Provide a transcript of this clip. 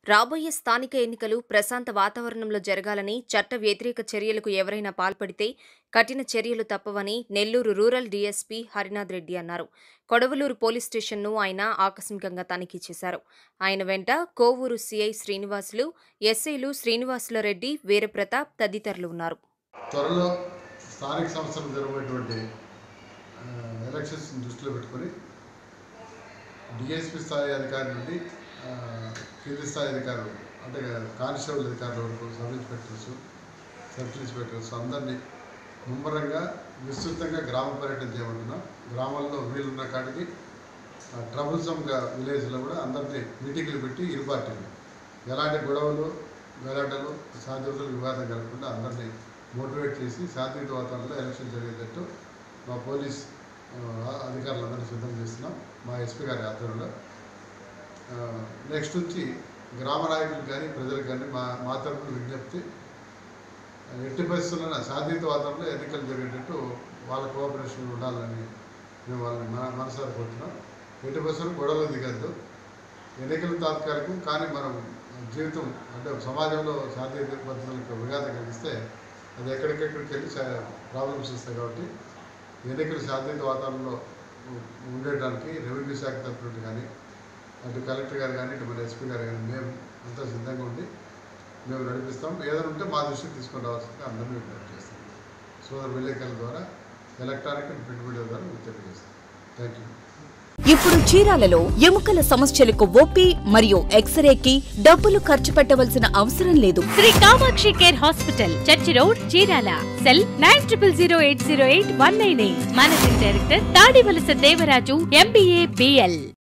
రాబోయే స్థానిక ఎన్నికలు ప్రశాంత వాతావరణంలో జరగాలని చట్ట వ్యతిరేక చర్యలకు ఎవరైనా పాల్పడితే కఠిన చర్యలు తప్పవని నెల్లూరు రూరల్ డీఎస్పీ హరినాథ్ రెడ్డి అన్నారు కొడవలూరు పోలీస్ స్టేషన్ను ఆయన ఆకస్మికంగా తనిఖీ చేశారు ఆయన వెంట కోవూరు సీఐ శ్రీనివాసులు ఎస్ఐలు శ్రీనివాసుల రెడ్డి వీరప్రతాప్ తదితరులు ఉన్నారు త్వరలో స్థానిక సంస్థలు జరగబోయేటువంటి ఆ, ఎలక్షన్స్ దృష్టిలో పెట్టుకొని డిఎస్పి స్థాయి అధికారి నుండి ఆ, కింది స్థాయి అధికారులు అంటే కానిస్టేబుల్ అధికారుల వరకు సబ్ ఇన్స్పెక్టర్స్ సబ్ ఇన్స్పెక్టర్స్ అందరినీ ముమ్మరంగా విస్తృతంగా గ్రామ పర్యటన చేయమంటున్నాం గ్రామాల్లో వీలున్న కాడికి ట్రబుల్సమ్గా విలేజ్లో కూడా అందరినీ మీటింగ్లు పెట్టి ఇరు పార్టీలు ఎలాంటి గొడవలు గలాటలు శాంతియుతులు వివాదం కలగకుండా అందరినీ మోటివేట్ చేసి శాంతియుత వాతావరణంలో ఎలక్షన్ జరిగేటట్టు మా పోలీస్ ఆ, అధికారులందరినీ సిద్ధం చేస్తున్నాం మా ఎస్పీ గారి ఆధ్వర్యంలో ఆ, నెక్స్ట్ నుంచి గ్రామ నాయకులకు కానీ ప్రజలకు కానీ మా మా తరపున విజ్ఞప్తి ఎట్టి పరిస్థితుల్లో శాంతియుత వాతావరణంలో ఎన్నికలు జరిగేటట్టు వాళ్ళ కోఆపరేషన్ ఉండాలని మేము వాళ్ళని మన మనసారి కోరుతున్నాం ఎట్టి పరిస్థితుల్లో గొడవలు దిగద్దు ఎన్నికలు తాత్కాలికం కానీ మనం జీవితం అంటే సమాజంలో శాంతియుత పద్ధతులకు విఘాతం కలిగిస్తే అది ఎక్కడికెక్కడికి వెళ్ళి ప్రాబ్లమ్స్ వస్తాయి కాబట్టి ఎన్నికలు శాంతియుత వాతావరణంలో ఉ- ఉండడానికి రెవెన్యూ శాఖ తరఫు నుండి కానీ అటు కలెక్టర్ గారు కానీ ఇటు మన ఎస్పీ గారు కానీ మేము అంతా సిద్ధంగా ఉండి మేము నడిపిస్తాం ఏదైనా ఉంటే మా దృష్టికి తీసుకొని రావాల్సిందిగా అందరినీ విజ్ఞప్తి చేస్తాం సోదర విలేకరుల ద్వారా ఎలక్ట్రానిక్ అండ్ ప్రింట్ మీడియా ద్వారా విజ్ఞప్తి చేస్తాం థ్యాంక్ యూ ఇప్పుడు చీరాలలో ఎముకల సమస్యలకు ఓపీ మరియు ఎక్స్రేకి డబ్బులు ఖర్చు పెట్టవలసిన అవసరం లేదు Sri Kamakshi care hospital church road Chirala cell nine triple zero eight zero eight one nine eight managing director Tadivalasa Devaraju MBA BL